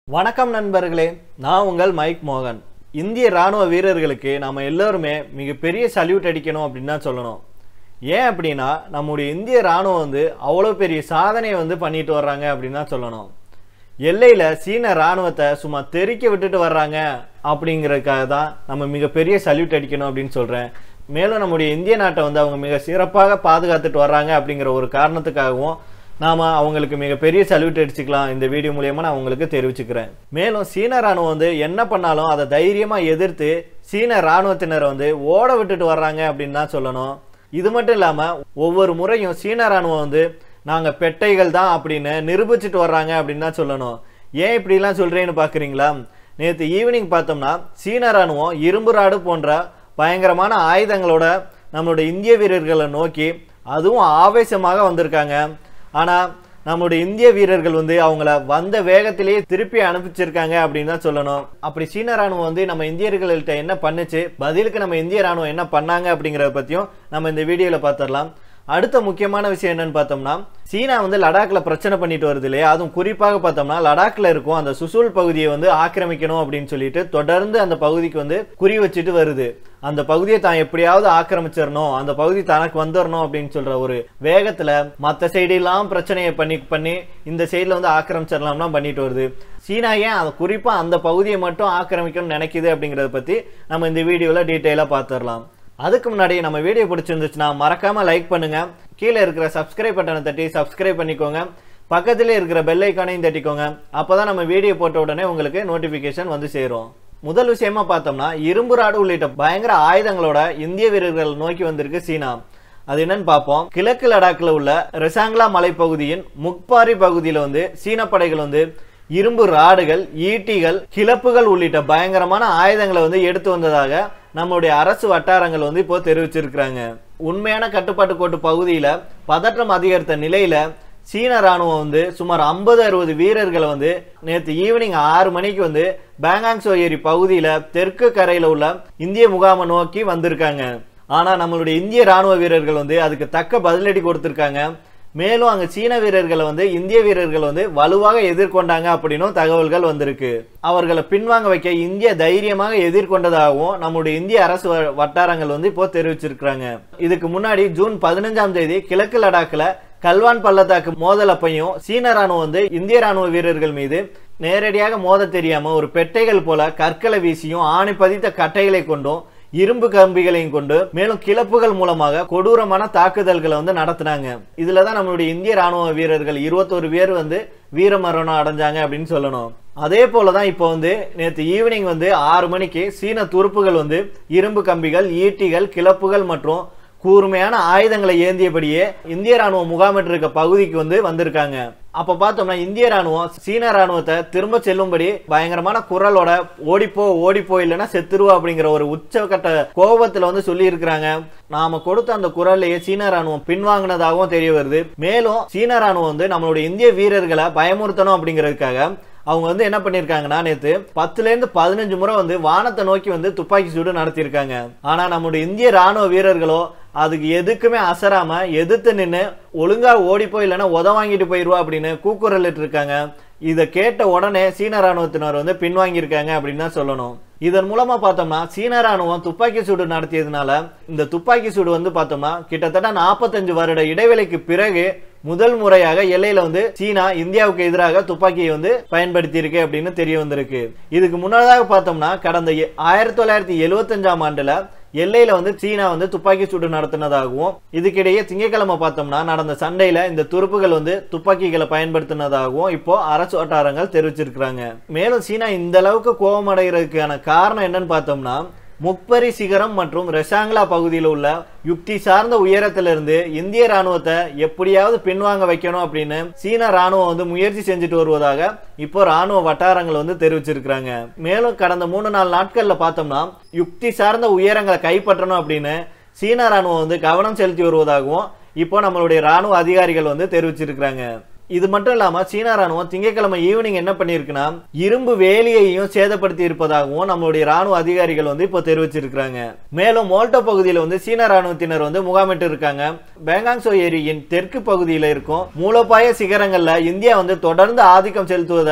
வணக்கம் நண்பர்களே நான் உங்கள் மைக் மோகன் இந்திய ராணுவ வீரர்களுக்கு நம்ம எல்லோருமே மிகப்பெரிய சல்யூட் அடிக்கணும் அப்படின்னு தான் சொல்லணும் ஏன் அப்படின்னா நம்முடைய இந்திய ராணுவம் வந்து அவ்வளோ பெரிய சாதனையை வந்து பண்ணிட்டு வர்றாங்க அப்படின்னு தான் சொல்லணும் எல்லையில் சீன ராணுவத்தை சும்மா தெறிக்க விட்டுட்டு வர்றாங்க அப்படிங்கிறதுக்காக தான் நம்ம மிகப்பெரிய சல்யூட் அடிக்கணும் அப்படின்னு சொல்கிறேன் மேலும் நம்முடைய இந்திய நாட்டை வந்து அவங்க மிக சிறப்பாக பாதுகாத்துட்டு வர்றாங்க அப்படிங்கிற ஒரு காரணத்துக்காகவும் நாம அவங்களுக்கு மிகப்பெரிய சல்யூட் அடிச்சுக்கலாம் இந்த வீடியோ மூலியமா நான் உங்களுக்கு தெரிவிச்சுக்கிறேன் மேலும் சீன ராணுவம் வந்து என்ன பண்ணாலும் அதை தைரியமா எதிர்த்து சீன ராணுவத்தினரை வந்து ஓட விட்டுட்டு வர்றாங்க அப்படின்னு தான் சொல்லணும் இது மட்டும் இல்லாம ஒவ்வொரு முறையும் சீன ராணுவம் வந்து நாங்க பெட்டைகள் தான் அப்படின்னு நிரூபிச்சுட்டு வர்றாங்க அப்படின்னு தான் சொல்லணும் ஏன் இப்படிலாம் சொல்றேன்னு பாக்குறீங்களா நேற்று ஈவினிங் பார்த்தோம்னா சீன ராணுவம் இரும்பு ராடு போன்ற பயங்கரமான ஆயுதங்களோட நம்மளோட இந்திய வீரர்களை நோக்கி அதுவும் ஆவேசமாக வந்திருக்காங்க ஆனால் நம்மளுடைய இந்திய வீரர்கள் வந்து அவங்கள வந்த வேகத்திலேயே திருப்பி அனுப்பிச்சிருக்காங்க அப்படின்னு தான் சொல்லணும் அப்படி சீன ராணுவம் வந்து நம்ம இந்தியர்கள்ட்ட என்ன பண்ணுச்சு பதிலுக்கு நம்ம இந்திய ராணுவம் என்ன பண்ணாங்க அப்படிங்கிறத பற்றியும் நம்ம இந்த வீடியோவில் பார்த்துடலாம் அடுத்த முக்கியமான விஷயம் என்னன்னு பார்த்தோம்னா சீனா வந்து லடாக்ல பிரச்சனை பண்ணிட்டு வருது இல்லையா அதுவும் குறிப்பாக பார்த்தோம்னா லடாக்ல இருக்கும் அந்த சுசூல் பகுதியை வந்து ஆக்கிரமிக்கணும் அப்படின்னு சொல்லிட்டு தொடர்ந்து அந்த பகுதிக்கு வந்து குறி வச்சுட்டு வருது அந்த பகுதியை தான் எப்படியாவது ஆக்கிரமிச்சிடணும் அந்த பகுதி தனக்கு வந்துடணும் அப்படின்னு சொல்ற ஒரு வேகத்துல மற்ற சைடெல்லாம் பிரச்சனையை பண்ணி பண்ணி இந்த சைடில் வந்து ஆக்கிரமிச்சிடலாம்லாம் பண்ணிட்டு வருது சீனா ஏன் அது குறிப்பா அந்த பகுதியை மட்டும் ஆக்கிரமிக்கணும்னு நினைக்குது அப்படிங்கறத பத்தி நம்ம இந்த வீடியோல டீட்டெயிலாக பார்த்துடலாம் அதுக்கு முன்னாடி நம்ம வீடியோ பிடிச்சிருந்துச்சுன்னா மறக்காம லைக் பண்ணுங்க கீழே இருக்கிற சப்ஸ்கிரைப் பட்டனை தட்டி சப்ஸ்கிரைப் பண்ணிக்கோங்க பக்கத்திலே இருக்கிற பெல் ஐக்கானையும் தட்டிக்கோங்க அப்பதான் நம்ம வீடியோ போட்ட உடனே உங்களுக்கு நோட்டிபிகேஷன் வந்து சேரும் முதல் விஷயமா பார்த்தோம்னா இரும்பு ராடு உள்ளிட்ட பயங்கர ஆயுதங்களோட இந்திய வீரர்கள் நோக்கி வந்திருக்கு சீனா அது என்னன்னு பார்ப்போம் கிழக்கு லடாக்ல உள்ள ரெசாங்லா மலைப்பகுதியின் முக்பாரி பகுதியில வந்து சீன படைகள் வந்து இரும்பு ராடுகள் ஈட்டிகள் கிளப்புகள் உள்ளிட்ட பயங்கரமான ஆயுதங்களை வந்து எடுத்து வந்ததாக நம்மளுடைய அரசு வட்டாரங்கள் வந்து இப்போ தெரிவிச்சிருக்கிறாங்க உண்மையான கட்டுப்பாட்டு கோட்டு பகுதியில பதற்றம் அதிகரித்த நிலையில சீன ராணுவம் வந்து சுமார் ஐம்பது அறுபது வீரர்களை வந்து நேற்று ஈவினிங் ஆறு மணிக்கு வந்து பேங்காங்சோ ஏரி பகுதியில தெற்கு கரையில உள்ள இந்திய முகாமை நோக்கி வந்திருக்காங்க ஆனா நம்மளுடைய இந்திய ராணுவ வீரர்கள் வந்து அதுக்கு தக்க பதிலடி கொடுத்திருக்காங்க மேலும் அங்க சீன வீரர்களை வந்து இந்திய வீரர்கள் வந்து வலுவாக எதிர்கொண்டாங்க அப்படின்னும் தகவல்கள் வந்திருக்கு அவர்களை பின்வாங்க வைக்க இந்திய தைரியமாக எதிர்கொண்டதாகவும் நம்முடைய இந்திய அரசு வ- வட்டாரங்கள் வந்து இப்போ தெரிவிச்சிருக்கிறாங்க இதுக்கு முன்னாடி ஜூன் பதினஞ்சாம் தேதி கிழக்கு லடாக்ல கல்வான் பள்ளத்தாக்கு மோதல் அப்பையும் சீன ராணுவம் வந்து இந்திய ராணுவ வீரர்கள் மீது நேரடியாக மோத தெரியாம ஒரு பெட்டைகள் போல கற்களை வீசியும் ஆணி பதித்த கட்டைகளை கொண்டும் இரும்பு கம்பிகளையும் கொண்டு மேலும் கிளப்புகள் மூலமாக கொடூரமான தாக்குதல்களை வந்து நடத்தினாங்க இதுல தான் நம்மளுடைய இந்திய ராணுவ வீரர்கள் இருபத்தோரு பேர் வந்து வீரமரணம் அடைஞ்சாங்க அப்படின்னு சொல்லணும் அதே போல தான் இப்போ வந்து நேற்று ஈவினிங் வந்து ஆறு மணிக்கு சீன துருப்புகள் வந்து இரும்பு கம்பிகள் ஈட்டிகள் கிளப்புகள் மற்றும் கூர்மையான ஆயுதங்களை ஏந்தியபடியே இந்திய ராணுவம் முகாமிட்டு இருக்க பகுதிக்கு வந்து வந்திருக்காங்க அப்ப பார்த்தோம்னா இந்திய ராணுவம் சீன ராணுவத்தை திரும்ப செல்லும்படி பயங்கரமான குரலோட ஓடிப்போ ஓடிப்போ இல்லைன்னா செத்துருவா அப்படிங்கிற ஒரு உச்சகட்ட கோபத்துல வந்து சொல்லி இருக்கிறாங்க நாம கொடுத்த அந்த குரல்லையே சீன ராணுவம் பின்வாங்கினதாகவும் தெரிய வருது மேலும் சீன ராணுவம் வந்து நம்மளுடைய இந்திய வீரர்களை பயமுறுத்தணும் அப்படிங்கிறதுக்காக அவங்க வந்து என்ன பண்ணிருக்காங்கன்னா நேத்து பத்துல இருந்து பதினஞ்சு முறை வந்து வானத்தை நோக்கி வந்து துப்பாக்கி சூடு நடத்தியிருக்காங்க ஆனா நம்முடைய இந்திய ராணுவ வீரர்களோ அதுக்கு எதுக்குமே அசராம எதிர்த்து நின்று ஒழுங்கா ஓடிப்போய் இல்லைன்னா உத வாங்கிட்டு போயிருவா அப்படின்னு கூக்குரலிட்டு இருக்காங்க இதை கேட்ட உடனே சீன ராணுவத்தினர் வந்து பின்வாங்கியிருக்காங்க அப்படின்னு தான் சொல்லணும் இதன் மூலமா பார்த்தோம்னா சீன ராணுவம் துப்பாக்கி சூடு நடத்தியதுனால இந்த துப்பாக்கி சூடு வந்து பார்த்தோம்னா கிட்டத்தட்ட நாற்பத்தஞ்சு வருட இடைவெளிக்கு பிறகு முதல் முறையாக எல்லையில வந்து சீனா இந்தியாவுக்கு எதிராக துப்பாக்கியை வந்து பயன்படுத்தி இருக்கு அப்படின்னு தெரிய வந்திருக்கு இதுக்கு முன்னதாக பார்த்தோம்னா கடந்த எ- ஆயிரத்தி தொள்ளாயிரத்தி எழுவத்தஞ்சாம் ஆண்டுல எல்லையில வந்து சீனா வந்து துப்பாக்கி சூடு நடத்தினதாகவும் இதுக்கிடையே திங்கட்கிழமை பார்த்தோம்னா நடந்த சண்டையில இந்த துருப்புகள் வந்து துப்பாக்கிகளை பயன்படுத்தினதாகவும் இப்போ அரசு வட்டாரங்கள் தெரிவிச்சிருக்கிறாங்க மேலும் சீனா இந்த அளவுக்கு கோபம் அடைகிறதுக்கான காரணம் என்னன்னு பார்த்தோம்னா முப்பரி சிகரம் மற்றும் ரெசாங்லா பகுதியில் உள்ள யுக்தி சார்ந்த உயரத்திலிருந்து இந்திய ராணுவத்தை எப்படியாவது பின்வாங்க வைக்கணும் அப்படின்னு சீன ராணுவம் வந்து முயற்சி செஞ்சுட்டு வருவதாக இப்போ ராணுவ வட்டாரங்கள் வந்து தெரிவிச்சிருக்கிறாங்க மேலும் கடந்த மூணு நாலு நாட்கள்ல பார்த்தோம்னா யுக்தி சார்ந்த உயரங்களை கைப்பற்றணும் அப்படின்னு சீன ராணுவம் வந்து கவனம் செலுத்தி வருவதாகவும் இப்போ நம்மளுடைய ராணுவ அதிகாரிகள் வந்து தெரிவிச்சிருக்கிறாங்க இது மட்டும் இல்லாம சீனா ராணுவம் திங்கட்கிழமை ஈவினிங் என்ன பண்ணிருக்குன்னா இரும்பு வேலியையும் சேதப்படுத்தி இருப்பதாகவும் நம்மளுடைய ராணுவ அதிகாரிகள் வந்து இப்போ தெரிவிச்சிருக்கிறாங்க மேலும் மோல்டோ பகுதியில் வந்து சீன ராணுவத்தினர் வந்து முகாமிட்டு இருக்காங்க பேங்காங்சோ ஏரியின் தெற்கு பகுதியில் இருக்கும் மூலோபாய சிகரங்கள்ல இந்தியா வந்து தொடர்ந்து ஆதிக்கம் செலுத்துவதை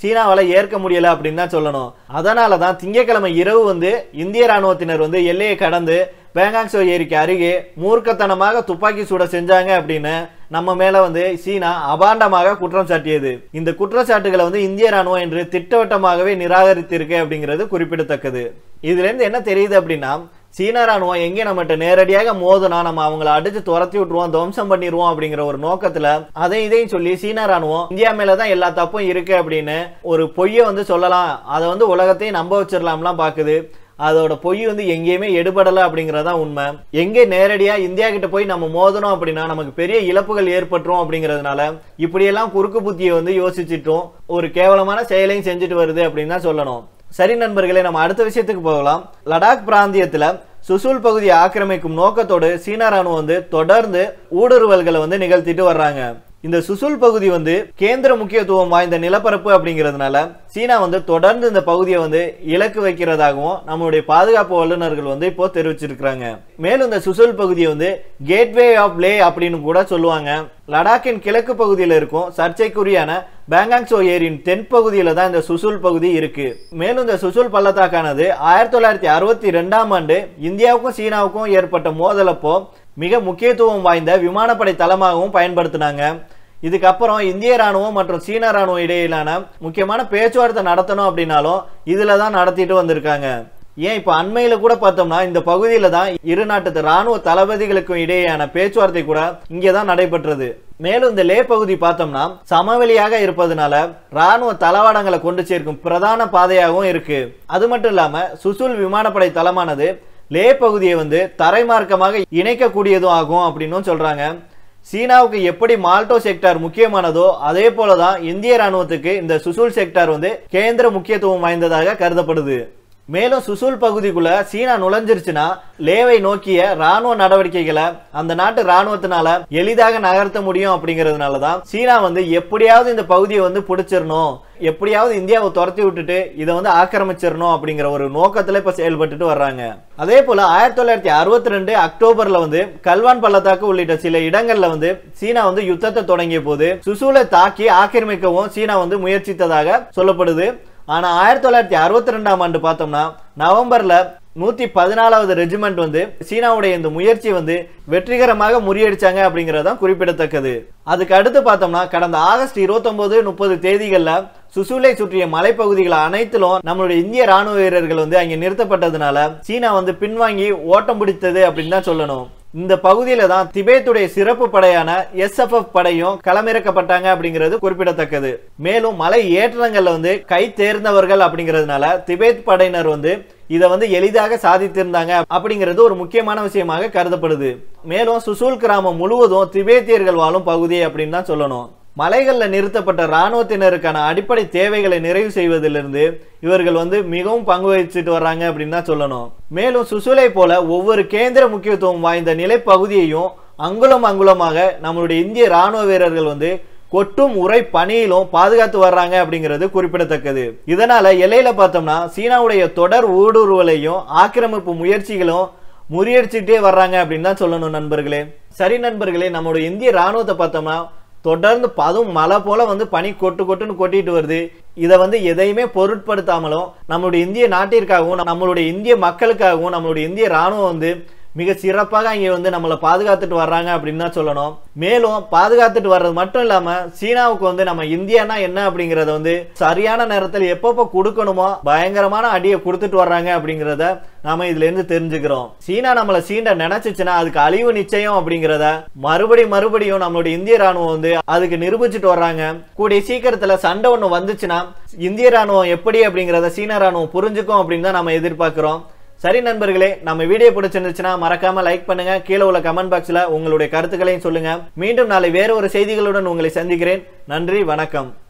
சீனாவால ஏற்க முடியல அப்படின்னு தான் சொல்லணும் அதனால தான் திங்கட்கிழமை இரவு வந்து இந்திய ராணுவத்தினர் வந்து எல்லையை கடந்து பேங்காங்சோ ஏரிக்கு அருகே மூர்க்கத்தனமாக துப்பாக்கி சூட செஞ்சாங்க அப்படின்னு நம்ம மேல வந்து சீனா அபாண்டமாக குற்றம் சாட்டியது இந்த குற்றச்சாட்டுகளை வந்து இந்திய ராணுவம் என்று திட்டவட்டமாகவே நிராகரித்திருக்கு அப்படிங்கிறது குறிப்பிடத்தக்கது இதுல இருந்து என்ன தெரியுது அப்படின்னா சீன ராணுவம் எங்கே நம்மகிட்ட நேரடியாக மோதுனா நம்ம அவங்கள அடிச்சு துரத்தி விட்டுருவோம் துவம்சம் பண்ணிடுவோம் அப்படிங்கிற ஒரு நோக்கத்துல அதை இதையும் சொல்லி சீன ராணுவம் இந்தியா மேலதான் எல்லா தப்பும் இருக்கு அப்படின்னு ஒரு பொய்யை வந்து சொல்லலாம் அதை வந்து உலகத்தையும் நம்ப வச்சிடலாம்லாம் பாக்குது அதோட பொய் வந்து எங்கேயுமே எடுபடல அப்படிங்கறதான் உண்மை எங்கே நேரடியா இந்தியா கிட்ட போய் நம்ம மோதணும் அப்படின்னா நமக்கு பெரிய இழப்புகள் ஏற்பட்டுரும் அப்படிங்கிறதுனால இப்படியெல்லாம் குறுக்கு புத்தியை வந்து யோசிச்சுட்டும் ஒரு கேவலமான செயலையும் செஞ்சுட்டு வருது அப்படின்னு தான் சொல்லணும் சரி நண்பர்களே நம்ம அடுத்த விஷயத்துக்கு போகலாம் லடாக் பிராந்தியத்துல சுசூல் பகுதியை ஆக்கிரமிக்கும் நோக்கத்தோடு சீனா ராணுவம் வந்து தொடர்ந்து ஊடுருவல்களை வந்து நிகழ்த்திட்டு வர்றாங்க இந்த சுசுல் பகுதி வந்து கேந்திர முக்கியத்துவம் வாய்ந்த நிலப்பரப்பு அப்படிங்கிறதுனால சீனா வந்து தொடர்ந்து இந்த பகுதியை வந்து இலக்கு வைக்கிறதாகவும் நம்மளுடைய பாதுகாப்பு வல்லுநர்கள் வந்து இப்போ தெரிவிச்சிருக்கிறாங்க மேலும் இந்த சுசுல் பகுதியை வந்து கேட்வே ஆஃப் லே அப்படின்னு கூட சொல்லுவாங்க லடாக்கின் கிழக்கு பகுதியில் இருக்கும் சர்ச்சைக்குரியான பேங்காங்சோ ஏரியின் தென் பகுதியில தான் இந்த சுசுல் பகுதி இருக்கு மேலும் இந்த சுசுல் பள்ளத்தாக்கானது ஆயிரத்தி தொள்ளாயிரத்தி அறுபத்தி ரெண்டாம் ஆண்டு இந்தியாவுக்கும் சீனாவுக்கும் ஏற்பட்ட மோதலப்போ மிக முக்கியத்துவம் வாய்ந்த விமானப்படை தளமாகவும் பயன்படுத்தினாங்க இதுக்கப்புறம் இந்திய ராணுவம் மற்றும் சீன ராணுவம் இடையிலான முக்கியமான பேச்சுவார்த்தை நடத்தணும் அப்படின்னாலும் இதுல தான் நடத்திட்டு வந்திருக்காங்க ஏன் இப்ப அண்மையில கூட பார்த்தோம்னா இந்த பகுதியில தான் இரு நாட்டு ராணுவ தளபதிகளுக்கும் இடையேயான பேச்சுவார்த்தை கூட இங்கதான் நடைபெற்றது மேலும் இந்த லே பகுதி பார்த்தோம்னா சமவெளியாக இருப்பதனால ராணுவ தளவாடங்களை கொண்டு சேர்க்கும் பிரதான பாதையாகவும் இருக்கு அது மட்டும் இல்லாம சுசுல் விமானப்படை தளமானது லே பகுதியை வந்து தரைமார்க்கமாக இணைக்கக்கூடியதும் ஆகும் அப்படின்னும் சொல்றாங்க சீனாவுக்கு எப்படி மால்டோ செக்டார் முக்கியமானதோ அதே போலதான் இந்திய ராணுவத்துக்கு இந்த சுசூல் செக்டார் வந்து கேந்திர முக்கியத்துவம் வாய்ந்ததாக கருதப்படுது மேலும் சுசூல் பகுதிக்குள்ள சீனா நுழைஞ்சிருச்சுன்னா லேவை நோக்கிய ராணுவ நடவடிக்கைகளை அந்த நாட்டு ராணுவத்தினால எளிதாக நகர்த்த முடியும் அப்படிங்கிறதுனால தான் சீனா வந்து எப்படியாவது இந்த பகுதியை வந்து பிடிச்சிடணும் எப்படியாவது இந்தியாவை துரத்தி விட்டுட்டு இதை வந்து ஆக்கிரமிச்சிடணும் அப்படிங்கிற ஒரு நோக்கத்துல இப்ப செயல்பட்டுட்டு வர்றாங்க அதே போல ஆயிரத்தி தொள்ளாயிரத்தி அறுபத்தி ரெண்டு அக்டோபர்ல வந்து கல்வான் பள்ளத்தாக்கு உள்ளிட்ட சில இடங்கள்ல வந்து சீனா வந்து யுத்தத்தை தொடங்கிய போது சுசூலை தாக்கி ஆக்கிரமிக்கவும் சீனா வந்து முயற்சித்ததாக சொல்லப்படுது ஆனா ஆயிரத்தி தொள்ளாயிரத்தி அறுபத்தி ரெண்டாம் ஆண்டு பார்த்தோம்னா நவம்பர்ல நூத்தி பதினாலாவது ரெஜிமெண்ட் வந்து சீனாவுடைய இந்த முயற்சி வந்து வெற்றிகரமாக முறியடிச்சாங்க அப்படிங்கறதுதான் குறிப்பிடத்தக்கது அதுக்கு அடுத்து பார்த்தோம்னா கடந்த ஆகஸ்ட் இருபத்தொன்பது முப்பது தேதிகள்ல சுசூலை சுற்றிய மலைப்பகுதிகள் அனைத்திலும் நம்மளுடைய இந்திய ராணுவ வீரர்கள் வந்து அங்கே நிறுத்தப்பட்டதுனால சீனா வந்து பின்வாங்கி ஓட்டம் பிடித்தது அப்படின்னு தான் சொல்லணும் இந்த பகுதியில தான் திபேத்துடைய சிறப்பு படையான எஸ்எஃப்எஃப் படையும் களமிறக்கப்பட்டாங்க அப்படிங்கிறது குறிப்பிடத்தக்கது மேலும் மலை ஏற்றங்கள்ல வந்து கை தேர்ந்தவர்கள் அப்படிங்கிறதுனால திபேத் படையினர் வந்து இதை வந்து எளிதாக சாதித்திருந்தாங்க அப்படிங்கிறது ஒரு முக்கியமான விஷயமாக கருதப்படுது மேலும் சுசூல் கிராமம் முழுவதும் திபேத்தியர்கள் வாழும் பகுதி அப்படின்னு தான் சொல்லணும் மலைகள்ல நிறுத்தப்பட்ட இராணுவத்தினருக்கான அடிப்படை தேவைகளை நிறைவு செய்வதிலிருந்து இவர்கள் வந்து மிகவும் பங்கு வகிச்சுட்டு வர்றாங்க அப்படின்னு தான் சொல்லணும் மேலும் சுசுலை போல ஒவ்வொரு கேந்திர முக்கியத்துவம் வாய்ந்த நிலைப்பகுதியையும் அங்குலம் அங்குலமாக நம்மளுடைய இந்திய ராணுவ வீரர்கள் வந்து கொட்டும் உரை பணியிலும் பாதுகாத்து வர்றாங்க அப்படிங்கிறது குறிப்பிடத்தக்கது இதனால எல்லையில பார்த்தோம்னா சீனாவுடைய தொடர் ஊடுருவலையும் ஆக்கிரமிப்பு முயற்சிகளும் முறியடிச்சுட்டே வர்றாங்க அப்படின்னு தான் சொல்லணும் நண்பர்களே சரி நண்பர்களே நம்மளுடைய இந்திய ராணுவத்தை பார்த்தோம்னா தொடர்ந்து அதுவும் மழை போல வந்து பனி கொட்டு கொட்டுன்னு கொட்டிட்டு வருது இதை வந்து எதையுமே பொருட்படுத்தாமலும் நம்மளுடைய இந்திய நாட்டிற்காகவும் நம்மளுடைய இந்திய மக்களுக்காகவும் நம்மளுடைய இந்திய ராணுவம் வந்து மிக சிறப்பாக இங்கே வந்து நம்மளை பாதுகாத்துட்டு வர்றாங்க அப்படின்னு தான் சொல்லணும் மேலும் பாதுகாத்துட்டு வர்றது மட்டும் இல்லாம சீனாவுக்கு வந்து நம்ம இந்தியானா என்ன அப்படிங்கறத வந்து சரியான நேரத்தில் எப்பப்போ கொடுக்கணுமோ பயங்கரமான அடியை கொடுத்துட்டு வர்றாங்க அப்படிங்கிறத நாம இதுல இருந்து தெரிஞ்சுக்கிறோம் சீனா நம்மளை சீண்ட நினைச்சுச்சுன்னா அதுக்கு அழிவு நிச்சயம் அப்படிங்கிறத மறுபடி மறுபடியும் நம்மளுடைய இந்திய ராணுவம் வந்து அதுக்கு நிரூபிச்சுட்டு வர்றாங்க கூடிய சீக்கிரத்துல சண்டை ஒண்ணு வந்துச்சுன்னா இந்திய ராணுவம் எப்படி அப்படிங்கறத சீன ராணுவம் புரிஞ்சுக்கும் அப்படின்னு தான் நம்ம எதிர்பார்க்கிறோம் சரி நண்பர்களே நம்ம வீடியோ பிடிச்சிருந்துச்சுன்னா மறக்காம லைக் பண்ணுங்க கீழே உள்ள கமெண்ட் பாக்ஸ்ல உங்களுடைய கருத்துக்களையும் சொல்லுங்க மீண்டும் நாளை வேற ஒரு செய்திகளுடன் உங்களை சந்திக்கிறேன் நன்றி வணக்கம்